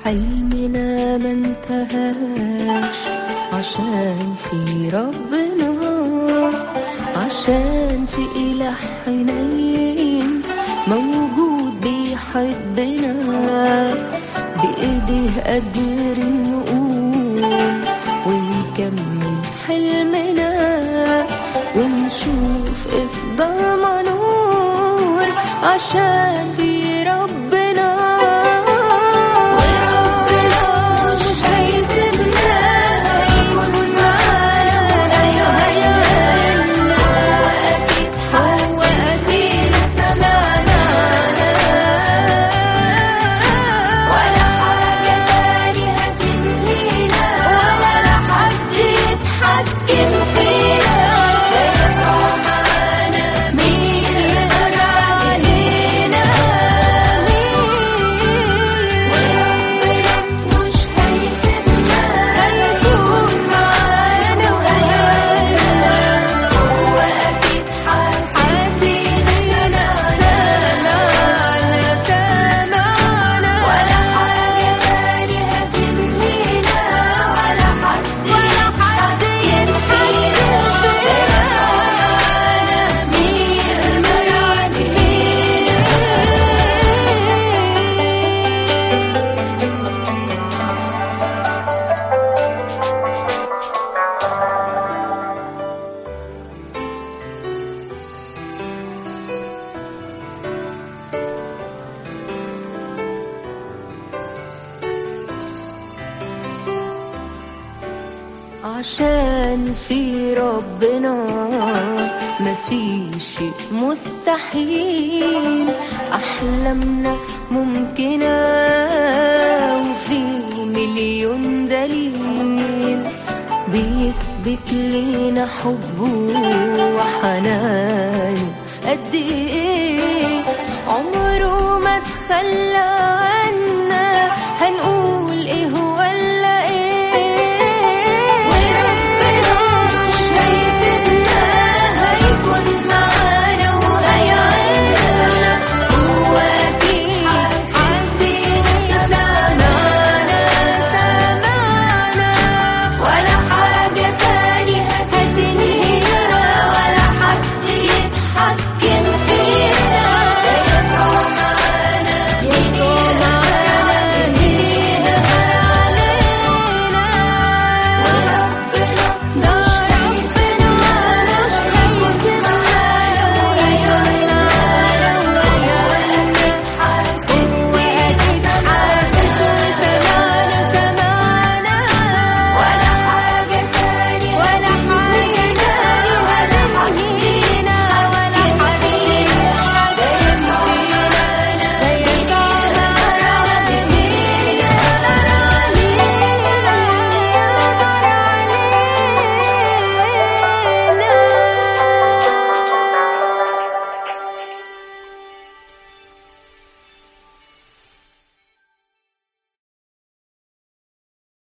حلمنا ما انتهاش عشان في ربنا عشان في إله حنين موجود بيحبنا بإيديه قادر نقوم ونكمل حلمنا ونشوف الضلمة نور عشان في ربنا وربنا مش هيسيبنا هيكون معانا وهيهنا وأكيد حاسس بينا سمعنا ولا حاجة تاني هتنهينا ولا حد يتحكم فينا ده يسوع معانا مين يقدر علينا وربنا مش هيسيبنا هيكون معانا وهيعينا هو أكيد حاسس بينا سمعنا سمعنا ولا حاجة تاني هتنهينا ولا حد ولا حد ينفينا ده يسوع معانا مين يقدر علينا عشان في ربنا مفيش شيء مستحيل أحلامنا ممكنة وفي مليون دليل بيثبت لينا حبه وحنانه قد ايه عمره ما تخلى